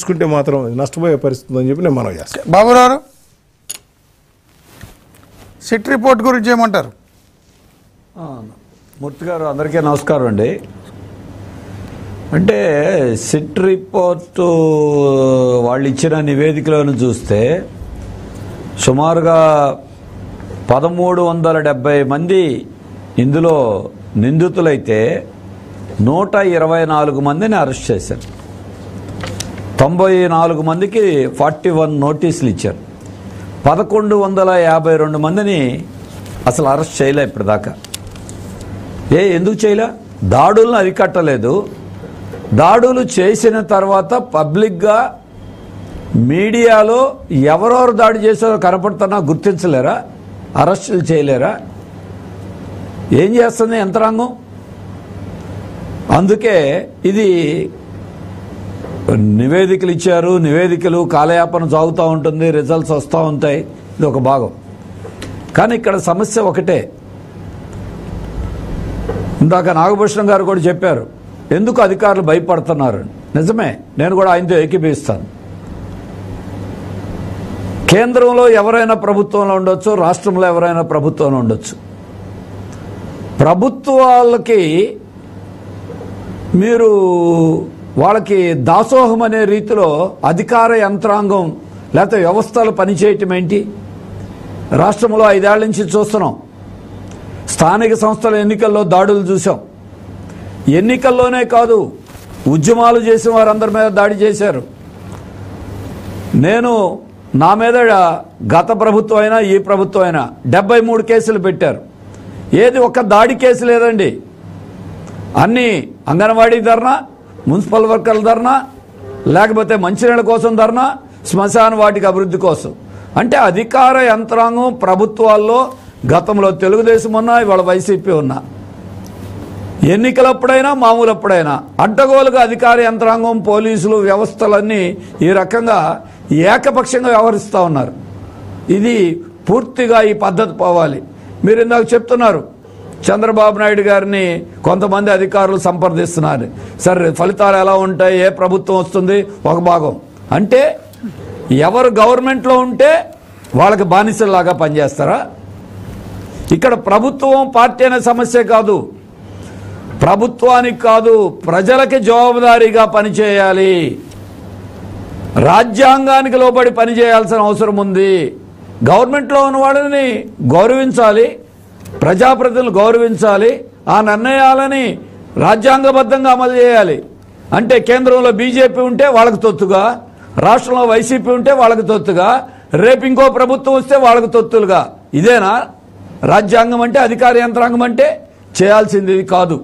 తీసుకుంటే మాత్రం నష్టపోయే పరిస్థితి ఉందని చెప్పి నేను మనం చేస్తాను బాబురావు సిట్ రిపోర్ట్ గురించి ఏమంటారు ఆ, మూర్తి గారు అందరికీ నమస్కారం అండి అంటే సిట్ రిపోర్టు వాళ్ళు ఇచ్చిన నివేదికలను చూస్తే సుమారుగా పదమూడు వందల డెబ్బై మంది ఇందులో నిందితులైతే నూట ఇరవై నాలుగు మందిని అరెస్ట్ చేశారు తొంభై నాలుగు మందికి ఫార్టీ వన్ నోటీసులు ఇచ్చారు పదకొండు వందల యాభై రెండు మందిని అసలు అరెస్ట్ చేయలే ఇప్పటిదాకా ఏ ఎందుకు చేయలే దాడులను అరికట్టలేదు దాడులు చేసిన తర్వాత పబ్లిక్గా మీడియాలో ఎవరెవరు దాడి చేశారో కనపడుతున్నా గుర్తించలేరా అరెస్టులు చేయలేరా ఏం చేస్తుంది యంత్రాంగం అందుకే ఇది నివేదికలు ఇచ్చారు నివేదికలు కాలయాపన సాగుతూ ఉంటుంది రిజల్ట్స్ వస్తూ ఉంటాయి ఇది ఒక భాగం కానీ ఇక్కడ సమస్య ఒకటే ఇందాక నాగభూషణం గారు కూడా చెప్పారు ఎందుకు అధికారులు భయపడుతున్నారు నిజమే నేను కూడా ఆయనతో ఏకీభవిస్తాను కేంద్రంలో ఎవరైనా ప్రభుత్వంలో ఉండొచ్చు రాష్ట్రంలో ఎవరైనా ప్రభుత్వంలో ఉండొచ్చు ప్రభుత్వాలకి మీరు వాళ్ళకి దాసోహం అనే రీతిలో అధికార యంత్రాంగం లేకపోతే వ్యవస్థలు పనిచేయటం ఏంటి రాష్ట్రంలో ఐదేళ్ల నుంచి చూస్తున్నాం స్థానిక సంస్థల ఎన్నికల్లో దాడులు చూసాం ఎన్నికల్లోనే కాదు ఉద్యమాలు చేసిన వారందరి మీద దాడి చేశారు నేను నా మీద గత ప్రభుత్వం అయినా ఈ ప్రభుత్వం అయినా డెబ్బై మూడు కేసులు పెట్టారు ఏది ఒక్క దాడి కేసు లేదండి అన్నీ అంగన్వాడీ ధర్నా మున్సిపల్ వర్కర్ల ధర్నా లేకపోతే మంచినీళ్ళ కోసం ధర్నా శ్మశాన వాటికి అభివృద్ధి కోసం అంటే అధికార యంత్రాంగం ప్రభుత్వాల్లో గతంలో తెలుగుదేశం ఉన్నా ఇవాళ వైసీపీ ఉన్నా ఎన్నికలప్పుడైనా మామూలప్పుడైనా అడ్డగోలుగా అధికార యంత్రాంగం పోలీసులు వ్యవస్థలన్నీ ఈ రకంగా ఏకపక్షంగా వ్యవహరిస్తూ ఉన్నారు ఇది పూర్తిగా ఈ పద్ధతి పోవాలి మీరు ఇందాక చెప్తున్నారు చంద్రబాబు నాయుడు గారిని కొంతమంది అధికారులు సంప్రదిస్తున్నారు సరే ఫలితాలు ఎలా ఉంటాయి ఏ ప్రభుత్వం వస్తుంది ఒక భాగం అంటే ఎవరు గవర్నమెంట్లో ఉంటే వాళ్ళకి బానిసల్లాగా పనిచేస్తారా ఇక్కడ ప్రభుత్వం పార్టీ అనే సమస్య కాదు ప్రభుత్వానికి కాదు ప్రజలకి జవాబుదారీగా పనిచేయాలి రాజ్యాంగానికి లోబడి పనిచేయాల్సిన అవసరం ఉంది గవర్నమెంట్లో ఉన్న వాళ్ళని గౌరవించాలి ప్రజాప్రతినిధులు గౌరవించాలి ఆ నిర్ణయాలని రాజ్యాంగబద్ధంగా అమలు చేయాలి అంటే కేంద్రంలో బీజేపీ ఉంటే వాళ్ళకి తొత్తుగా రాష్ట్రంలో వైసీపీ ఉంటే వాళ్ళకి తొత్తుగా రేపు ఇంకో ప్రభుత్వం వస్తే వాళ్ళకి తొత్తులుగా ఇదేనా రాజ్యాంగం అంటే అధికార యంత్రాంగం అంటే చేయాల్సింది ఇది కాదు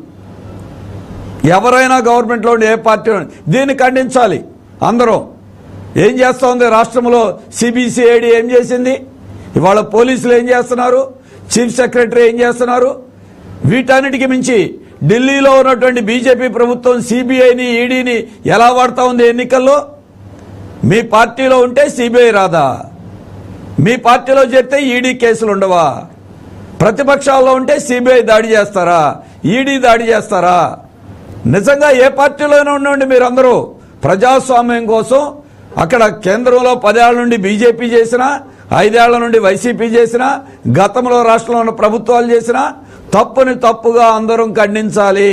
ఎవరైనా గవర్నమెంట్లో ఉండే ఏ పార్టీ ఉన్నా, దీన్ని ఖండించాలి అందరూ ఏం చేస్తా ఉంది రాష్ట్రంలో సిబిసిఐడి ఏం చేసింది ఇవాళ పోలీసులు ఏం చేస్తున్నారు చీఫ్ సెక్రటరీ ఏం చేస్తున్నారు వీటన్నిటికి మించి ఢిల్లీలో ఉన్నటువంటి బీజేపీ ప్రభుత్వం సిబిఐని ఈడీని ఎలా వాడుతా ఉంది ఎన్నికల్లో మీ పార్టీలో ఉంటే సిబిఐ రాదా మీ పార్టీలో చేరితే ఈడీ కేసులు ఉండవా ప్రతిపక్షాల్లో ఉంటే సిబిఐ దాడి చేస్తారా ఈడీ దాడి చేస్తారా నిజంగా ఏ పార్టీలోనే ఉండండి మీరందరూ ప్రజాస్వామ్యం కోసం అక్కడ కేంద్రంలో పదేళ్ల నుండి బీజేపీ చేసిన ఐదేళ్ల నుండి వైసీపీ చేసిన గతంలో రాష్ట్రంలో ఉన్న ప్రభుత్వాలు చేసిన తప్పుని తప్పుగా అందరం ఖండించాలి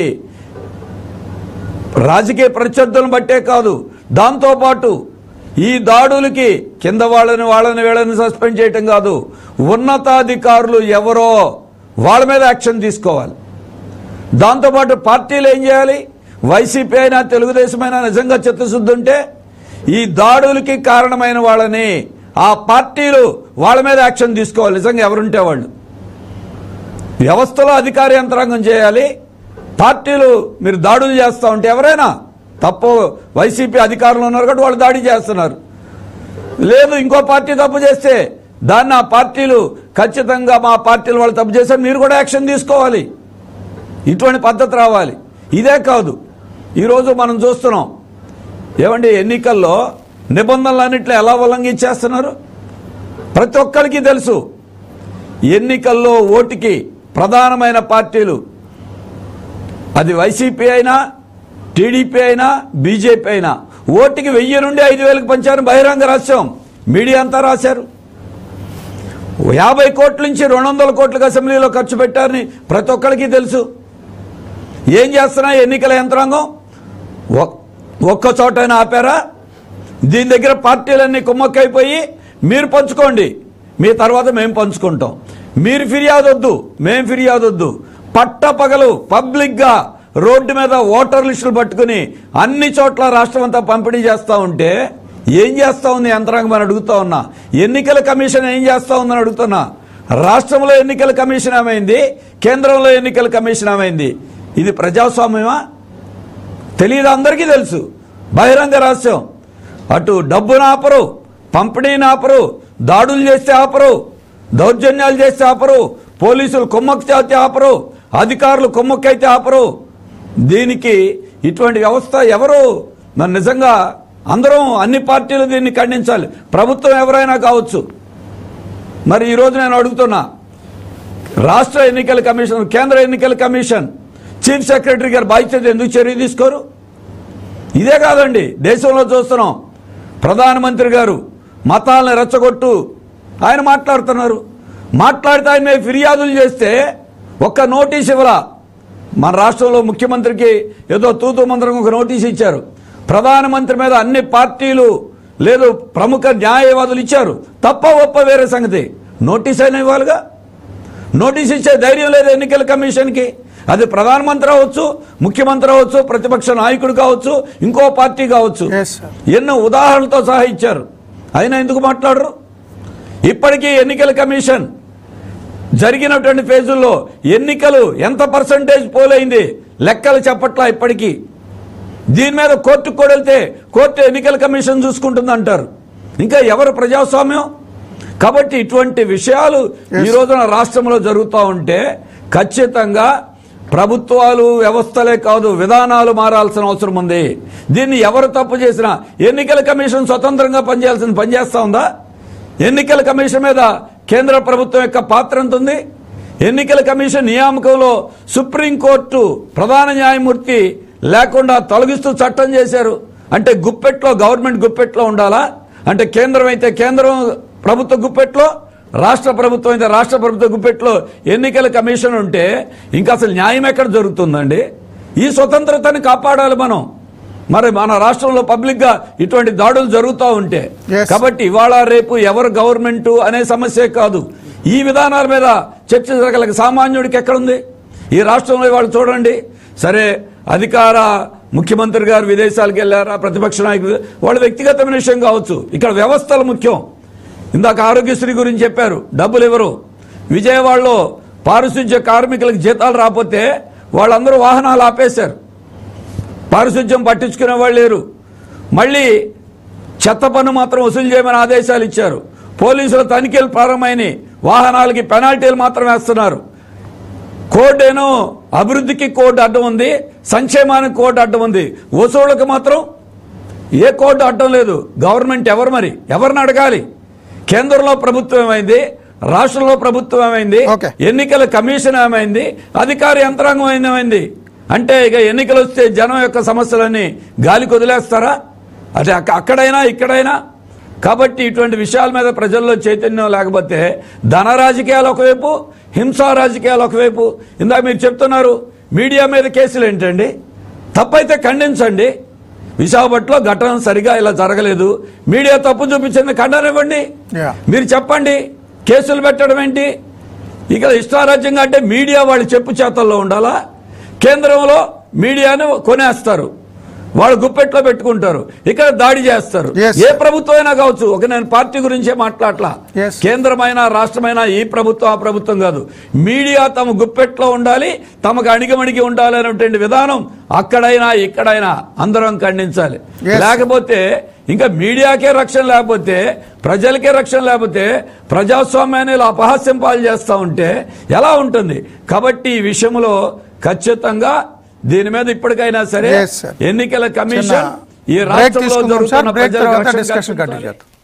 రాజకీయ ప్రత్యర్థులను బట్టే కాదు దాంతోపాటు ఈ దాడులకి కింద వాళ్ళని వాళ్ళని వీళ్ళని సస్పెండ్ చేయటం కాదు ఉన్నతాధికారులు ఎవరో వాళ్ళ మీద యాక్షన్ తీసుకోవాలి దాంతోపాటు పార్టీలు ఏం చేయాలి వైసీపీ అయినా తెలుగుదేశం అయినా నిజంగా చిత్తశుద్ధి ఉంటే ఈ దాడులకి కారణమైన వాళ్ళని ఆ పార్టీలు వాళ్ళ మీద యాక్షన్ తీసుకోవాలి నిజంగా ఎవరుంటే వాళ్ళు వ్యవస్థలో అధికార యంత్రాంగం చేయాలి పార్టీలు మీరు దాడులు చేస్తూ ఉంటే ఎవరైనా తప్పు వైసీపీ అధికారులు ఉన్నారు కాబట్టి వాళ్ళు దాడి చేస్తున్నారు లేదు ఇంకో పార్టీ తప్పు చేస్తే దాన్ని ఆ పార్టీలు ఖచ్చితంగా మా పార్టీలు వాళ్ళు తప్పు చేస్తే మీరు కూడా యాక్షన్ తీసుకోవాలి ఇటువంటి పద్ధతి రావాలి ఇదే కాదు ఈరోజు మనం చూస్తున్నాం ఏమండి ఎన్నికల్లో నిబంధనలన్నింటిలో ఎలా ఉల్లంఘించేస్తున్నారు ప్రతి ఒక్కరికి తెలుసు ఎన్నికల్లో ఓటుకి ప్రధానమైన పార్టీలు అది వైసీపీ అయినా టీడీపీ అయినా బీజేపీ అయినా ఓటుకి వెయ్యి నుండి ఐదు వేలకు పంచారు బహిరంగ రహస్యం మీడియా అంతా రాశారు యాభై కోట్ల నుంచి రెండు వందల కోట్లకు అసెంబ్లీలో ఖర్చు పెట్టారని ప్రతి ఒక్కరికి తెలుసు ఏం చేస్తున్నా ఎన్నికల యంత్రాంగం ఒక్- ఒక్క చోటైనా ఆపారా దీని దగ్గర పార్టీలన్నీ కుమ్మక్కైపోయి మీరు పంచుకోండి మీ తర్వాత మేము పంచుకుంటాం మీరు ఫిర్యాదు వద్దు మేము ఫిర్యాదు వద్దు పట్ట పగలు పబ్లిక్గా రోడ్డు మీద ఓటర్ లిస్టులు పట్టుకుని అన్ని చోట్ల రాష్ట్రం అంతా పంపిణీ చేస్తూ ఉంటే ఏం చేస్తా ఉంది యంత్రాంగం అని అడుగుతా ఉన్నా ఎన్నికల కమిషన్ ఏం చేస్తా ఉందని అడుగుతున్నా రాష్ట్రంలో ఎన్నికల కమిషన్ ఏమైంది కేంద్రంలో ఎన్నికల కమిషన్ ఏమైంది ఇది ప్రజాస్వామ్యమా తెలియదు అందరికీ తెలుసు బహిరంగ రహస్యం అటు డబ్బును ఆపరు పంపిణీని ఆపరు దాడులు చేస్తే ఆపరు దౌర్జన్యాలు చేస్తే ఆపరు పోలీసులు కుమ్మక్కు చేస్తే ఆపరు అధికారులు కుమ్మక్కైతే ఆపరు దీనికి ఇటువంటి వ్యవస్థ ఎవరు మరి నిజంగా అందరం అన్ని పార్టీలు దీన్ని ఖండించాలి ప్రభుత్వం ఎవరైనా కావచ్చు మరి ఈరోజు నేను అడుగుతున్నా రాష్ట్ర ఎన్నికల కమిషన్ కేంద్ర ఎన్నికల కమిషన్ చీఫ్ సెక్రటరీ గారు బాధ్యత ఎందుకు చర్య తీసుకోరు ఇదే కాదండి దేశంలో చూస్తున్నాం ప్రధానమంత్రి గారు మతాలను రెచ్చగొట్టు ఆయన మాట్లాడుతున్నారు మాట్లాడితే ఆయన మీద ఫిర్యాదులు చేస్తే ఒక్క నోటీస్ ఇవ్వరా మన రాష్ట్రంలో ముఖ్యమంత్రికి ఏదో తూతు మంత్రం ఒక నోటీస్ ఇచ్చారు ప్రధానమంత్రి మీద అన్ని పార్టీలు లేదు ప్రముఖ న్యాయవాదులు ఇచ్చారు తప్ప ఒప్ప వేరే సంగతి నోటీస్ అయినా ఇవ్వాలిగా నోటీస్ ఇచ్చే ధైర్యం లేదు ఎన్నికల కమిషన్కి అది ప్రధానమంత్రి అవ్వచ్చు ముఖ్యమంత్రి అవ్వచ్చు ప్రతిపక్ష నాయకుడు కావచ్చు ఇంకో పార్టీ కావచ్చు Yes, sir. ఎన్నో ఉదాహరణలతో సహా ఇచ్చారు అయినా ఎందుకు మాట్లాడరు ఇప్పటికీ ఎన్నికల కమిషన్ జరిగినటువంటి ఫేజుల్లో ఎన్నికలు ఎంత పర్సంటేజ్ పోలైంది లెక్కలు చెప్పట్లా ఇప్పటికీ దీని మీద కోర్టుకు కూడా వెళ్తే కోర్టు ఎన్నికల కమిషన్ చూసుకుంటుంది అంటారు ఇంకా ఎవరు ప్రజాస్వామ్యం కాబట్టి ఇటువంటి విషయాలు ఈ రోజున రాష్ట్రంలో జరుగుతూ ఉంటే ఖచ్చితంగా ప్రభుత్వాలు వ్యవస్థలే కాదు విధానాలు మారాల్సిన అవసరం ఉంది దీన్ని ఎవరు తప్పు చేసినా ఎన్నికల కమిషన్ స్వతంత్రంగా పనిచేయాల్సిన పనిచేస్తా ఉందా ఎన్నికల కమిషన్ మీద కేంద్ర ప్రభుత్వం యొక్క పాత్ర ఎంత ఉంది ఎన్నికల కమిషన్ నియామకంలో సుప్రీంకోర్టు ప్రధాన న్యాయమూర్తి లేకుండా తొలగిస్తూ చట్టం చేశారు అంటే గుప్పెట్లో గవర్నమెంట్ గుప్పెట్లో ఉండాలా అంటే కేంద్రం అయితే కేంద్రం ప్రభుత్వ గుప్పెట్లో రాష్ట్ర ప్రభుత్వం అయితే రాష్ట్ర ప్రభుత్వ గుప్పెట్లో ఎన్నికల కమిషన్ ఉంటే ఇంకా అసలు న్యాయం ఎక్కడ జరుగుతుందండి ఈ స్వతంత్రతని కాపాడాలి మనం మరి మన రాష్ట్రంలో పబ్లిక్ గా ఇటువంటి దాడులు జరుగుతూ ఉంటే Yes. కాబట్టి ఇవాళ రేపు ఎవరు గవర్నమెంట్ అనే సమస్య కాదు ఈ విధానాల మీద చర్చ జరగలేక సామాన్యుడికి ఎక్కడుంది ఈ రాష్ట్రంలో ఇవాళ చూడండి సరే అధికార ముఖ్యమంత్రి గారు విదేశాలకు వెళ్ళారా ప్రతిపక్ష నాయకులు వాళ్ళ వ్యక్తిగతమైన విషయం కావచ్చు ఇక్కడ వ్యవస్థలు ముఖ్యం ఇందాక ఆరోగ్యశ్రీ గురించి చెప్పారు డబ్బులు ఇవ్వరు విజయవాడలో పారిశుధ్య కార్మికులకు జీతాలు రాకపోతే వాళ్ళందరూ వాహనాలు ఆపేశారు పారిశుధ్యం పట్టించుకునే వాళ్ళు లేరు మళ్ళీ చెత్త పన్ను మాత్రం వసూలు చేయమని ఆదేశాలు ఇచ్చారు పోలీసుల తనిఖీలు ప్రారంభమైనవి వాహనాలకి పెనాల్టీలు మాత్రం వేస్తున్నారు కోడ్ ఏమో అభివృద్ధికి కోడ్ అడ్డం ఉంది సంక్షేమానికి కోడ్ అడ్డం ఉంది వసూళ్లకు మాత్రం ఏ కోడ్ అడ్డం లేదు గవర్నమెంట్ ఎవరు మరి ఎవరిని అడగాలి కేంద్రంలో ప్రభుత్వం ఏమైంది రాష్ట్రంలో ప్రభుత్వం ఏమైంది Okay. ఎన్నికల కమిషన్ ఏమైంది అధికార యంత్రాంగం ఏమైంది అంటే ఇక ఎన్నికలు వస్తే జనం యొక్క సమస్యలన్నీ గాలికి వదిలేస్తారా అదే అక్క- అక్కడైనా ఇక్కడైనా కాబట్టి ఇటువంటి విషయాల మీద ప్రజల్లో చైతన్యం లేకపోతే ధన రాజకీయాలు ఒకవైపు హింసా రాజకీయాలు ఒకవైపు ఇందాక మీరు చెప్తున్నారు మీడియా మీద కేసులు ఏంటండి తప్పైతే ఖండించండి విశాఖపట్నంలో ఘటన సరిగా ఇలా జరగలేదు మీడియా తప్పు చూపించింది ఖండన ఇవ్వండి Yeah. మీరు చెప్పండి కేసులు పెట్టడం ఏంటి ఇక్కడ ఇష్టారాజ్యంగా అంటే మీడియా వాళ్ళ చెప్పు చేతల్లో ఉండాలా కేంద్రంలో మీడియాను కొనేస్తారు వాళ్ళు గుప్పెట్లో పెట్టుకుంటారు ఇక్కడ దాడి చేస్తారు Yes. ఏ ప్రభుత్వం అయినా కావచ్చు ఒక నేను పార్టీ గురించే మాట్లాడలా Yes. కేంద్రమైన రాష్ట్రమైన ఈ ప్రభుత్వం ఆ ప్రభుత్వం కాదు మీడియా తమ గుప్పెట్లో ఉండాలి తమకు అణిగమణిగి ఉండాలి అనేటువంటి విధానం అక్కడైనా ఇక్కడైనా అందరం ఖండించాలి Yes. లేకపోతే ఇంకా మీడియాకే రక్షణ లేకపోతే ప్రజలకే రక్షణ లేకపోతే ప్రజాస్వామ్యాన్ని ఇలా అపహాస్యం పాలు చేస్తూ ఉంటే ఎలా ఉంటుంది కాబట్టి ఈ విషయంలో ఖచ్చితంగా దీని మీద ఇప్పటికైనా సరే Yes, sir. ఎన్నికల కమిషన్ చిన్న ఈ break రాష్ట్రంలో తీసుకుందాం సార్. జరుగుతున్న Break ప్రజలకు తర్వాత రక్షణ discussion కల్పించాలి. continue చేద్దాం.